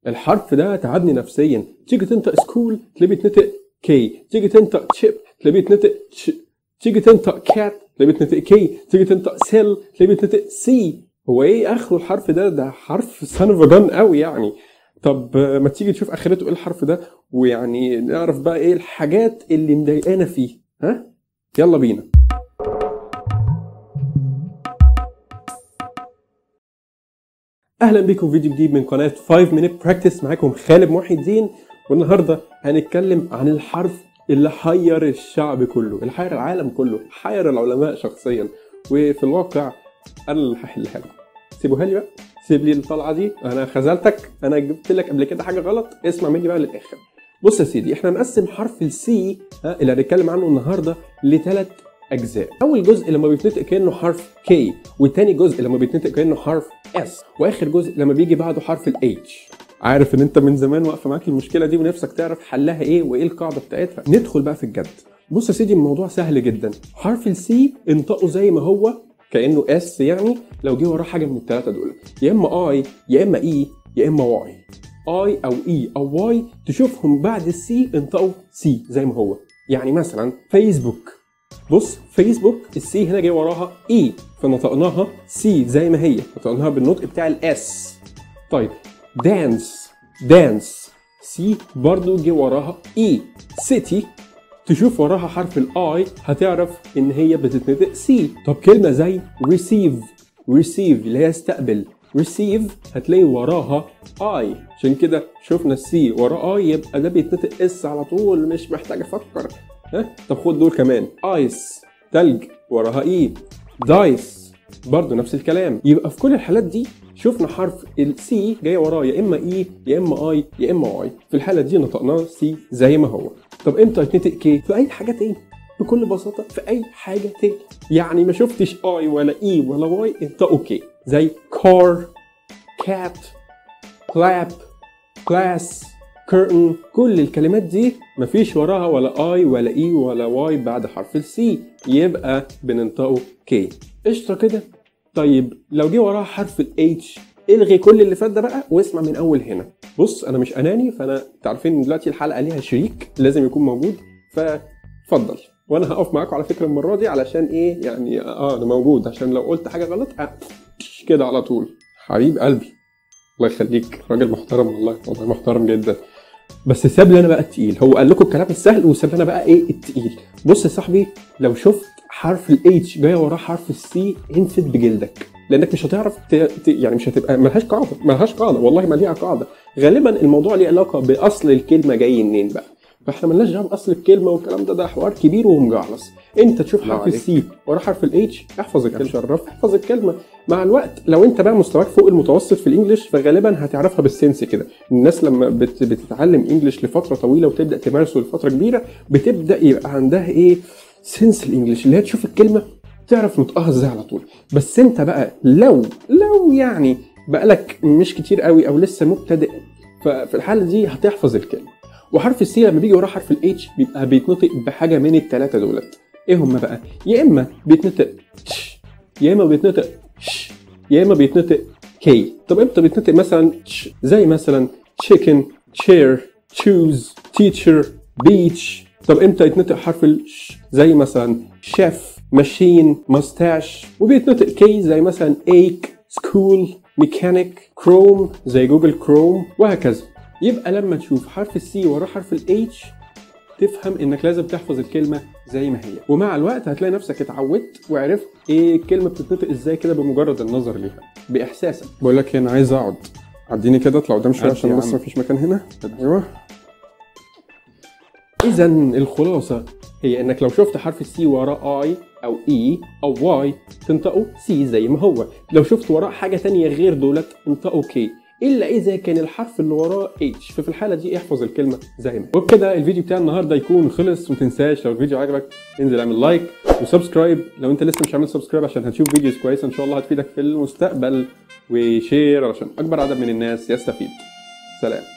الحرف ده تعبني نفسيا تيجي تنطق سكول تلاقيه بيتنطق كي تيجي تنطق تشيب تلاقيه بيتنطق تش تيجي تنطق كات تلاقيه بيتنطق كي تيجي تنطق سيل تلاقيه بيتنطق سي هو ايه اخره الحرف ده ده حرف سان اوف جان قوي يعني طب آه، ما تيجي تشوف اخرته ايه الحرف ده ويعني نعرف بقى ايه الحاجات اللي مضايقانا فيه ها يلا بينا اهلا بكم في فيديو جديد من قناه 5 minute practice معاكم خالد محي الدين والنهارده هنتكلم عن الحرف اللي حير الشعب كله اللي حير العالم كله حير العلماء شخصيا وفي الواقع انا اللي هحلها لكم سيبوها لي بقى سيب لي الطلعه دي انا خذلتك انا جبت لك قبل كده حاجه غلط اسمع مني بقى للاخر بص يا سيدي احنا نقسم حرف السي اللي هنتكلم عنه النهارده لثلاث اجزاء اول جزء لما بيتنطق كانه حرف كي والتاني جزء لما بيتنطق كانه حرف اس واخر جزء لما بيجي بعده حرف الاتش عارف ان انت من زمان واقفه معاك المشكله دي ونفسك تعرف حلها ايه وايه القاعده بتاعتها ندخل بقى في الجد بص يا سيدي الموضوع سهل جدا حرف السي انطقه زي ما هو كانه اس يعني لو جه وراه حاجه من الثلاثه دول يا اما اي يا اما اي يا اما واي اي او اي او واي تشوفهم بعد السي انطقوا سي زي ما هو يعني مثلا فيسبوك بص فيسبوك السي هنا جاي وراها اي فنطقناها سي زي ما هي نطقناها بالنطق بتاع الاس طيب دانس دانس سي برضو جه وراها اي سيتي تشوف وراها حرف الاي هتعرف ان هي بتتنطق سي طب كلمه زي receive receive اللي هي استقبل receive هتلاقي وراها اي عشان كده شفنا السي وراه اي يبقى ده بيتنطق اس على طول مش محتاج افكر ها طب خد دول كمان ايس تلج وراها اي دايس برضه نفس الكلام يبقى في كل الحالات دي شفنا حرف السي جاي وراه يا اما اي يا اما اي يا اما واي في الحاله دي نطقناه سي زي ما هو طب امتى يتنطق كي في اي حاجه تاني بكل بساطه في اي حاجه تاني يعني ما شفتش اي ولا اي ولا واي انطقوا كي زي كار كات كلاب كلاس كيرتن كل الكلمات دي مفيش وراها ولا اي ولا اي ولا واي بعد حرف السي يبقى بننطقه كي قشطه كده طيب لو جه وراها حرف الاتش الغي كل اللي فات ده بقى واسمع من اول هنا بص انا مش اناني فانا تعرفين ان دلوقتي الحلقه ليها شريك لازم يكون موجود فاتفضل وانا هقف معاكم على فكره المره دي علشان ايه يعني اه انا موجود عشان لو قلت حاجه غلط آه كده على طول حبيب قلبي الله يخليك راجل محترم والله والله محترم جدا بس ساب لي انا بقى التقيل هو قال لكم الكلام السهل وساب لي انا بقى ايه التقيل بص يا صاحبي لو شفت حرف الاتش جاي وراه حرف السي انفد بجلدك لانك مش هتعرف ت... ت... يعني مش هتبقى ملهاش قاعده ملهاش قاعده والله ما ليها قاعده غالبا الموضوع ليه علاقه باصل الكلمه جاي منين بقى فاحنا ملناش دعوه باصل الكلمه والكلام ده ده حوار كبير ومجعلص انت تشوف الله حرف عليك. السي وراه حرف الاتش احفظ الكلمه شرف احفظ الكلمه مع الوقت لو انت بقى مستواك فوق المتوسط في الانجليش فغالبا هتعرفها بالسنس كده الناس لما بت... بتتعلم انجليش لفتره طويله وتبدا تمارسه لفتره كبيره بتبدا يبقى عندها ايه سنس الانجليش اللي هي تشوف الكلمه تعرف نطقها ازاي على طول بس انت بقى لو لو يعني بقالك مش كتير قوي او لسه مبتدئ ففي الحاله دي هتحفظ الكلمه وحرف السي لما بيجي وراه حرف الاتش بيبقى بيتنطق بحاجه من الثلاثه دولت ايه هم بقى يا اما بيتنطق ش يا اما بيتنطق ش يا اما بيتنطق كي طب امتى بيتنطق مثلا ش زي مثلا chicken chair choose teacher beach طب امتى يتنطق حرف الش زي مثلا شيف ماشين ماستاش وبيتنطق كي زي مثلا ايك سكول ميكانيك كروم زي جوجل كروم وهكذا يبقى لما تشوف حرف السي وراه حرف الاتش تفهم انك لازم تحفظ الكلمه زي ما هي ومع الوقت هتلاقي نفسك اتعودت وعرفت ايه الكلمه بتتنطق ازاي كده بمجرد النظر ليها باحساسك بقول لك إيه، انا عايز اقعد عديني كده اطلع قدام شويه عدي عشان يا بس عم. مفيش مكان هنا ايوه اذا الخلاصه هي انك لو شفت حرف السي وراه اي او اي او واي تنطقه سي زي ما هو لو شفت وراه حاجه تانية غير دولت انطقه كي الا اذا كان الحرف اللي وراه اتش ففي الحاله دي احفظ الكلمه زي ما هي. وبكده الفيديو بتاع النهارده يكون خلص ومتنساش لو الفيديو عجبك انزل اعمل لايك وسبسكرايب لو انت لسه مش عامل سبسكرايب عشان هتشوف فيديوز كويسه ان شاء الله هتفيدك في المستقبل وشير علشان اكبر عدد من الناس يستفيد سلام